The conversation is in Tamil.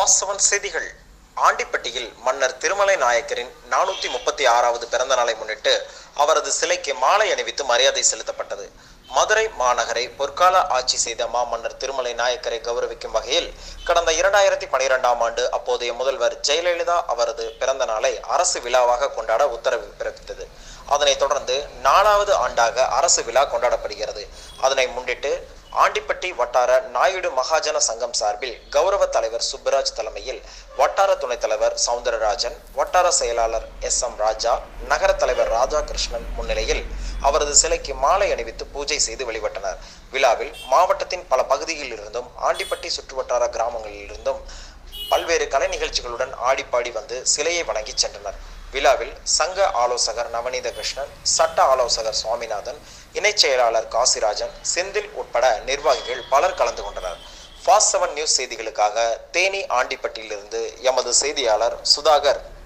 வாசவன் செய்திகள் ஆண்டிப்பட்டியில் மன்னர் திருமலை நாயக்கரின் நானூத்தி முப்பத்தி ஆறாவது பிறந்த நாளை முன்னிட்டு அவரது சிலைக்கு மாலை அணிவித்து மரியாதை செலுத்தப்பட்டது மதுரை மாநகரை பொற்கால ஆட்சி செய்த மாமன்னர் திருமலை நாயக்கரை கௌரவிக்கும் வகையில் கடந்த இரண்டாயிரத்தி பனிரெண்டாம் ஆண்டு அப்போதைய முதல்வர் ஜெயலலிதா அவரது பிறந்த நாளை அரசு விழாவாக கொண்டாட உத்தரவு பிறப்பித்தது அதனைத் தொடர்ந்து நாலாவது ஆண்டாக அரசு விழா கொண்டாடப்படுகிறது அதனை முன்னிட்டு ஆண்டிப்பட்டி வட்டார நாயுடு மகாஜன சங்கம் சார்பில் கௌரவ தலைவர் சுப்பராஜ் தலைமையில் வட்டார துணைத் தலைவர் சவுந்தரராஜன் வட்டார செயலாளர் எஸ் எம் ராஜா நகர தலைவர் ராஜா கிருஷ்ணன் முன்னிலையில் அவரது சிலைக்கு மாலை அணிவித்து பூஜை செய்து வழிபட்டனர் விழாவில் மாவட்டத்தின் பல பகுதியில் இருந்தும் ஆண்டிப்பட்டி சுற்றுவட்டார கிராமங்களில் இருந்தும் பல்வேறு கலை நிகழ்ச்சிகளுடன் ஆடிப்பாடி வந்து சிலையை வணங்கி சென்றனர் விழாவில் சங்க ஆலோசகர் நவநீத கிருஷ்ணன் சட்ட ஆலோசகர் சுவாமிநாதன் இணைச் செயலாளர் காசிராஜன் செந்தில் உட்பட நிர்வாகிகள் பலர் கலந்து கொண்டனர் ஃபாஸ்ட் செவன் நியூஸ் செய்திகளுக்காக தேனி ஆண்டிப்பட்டியிலிருந்து எமது செய்தியாளர் சுதாகர்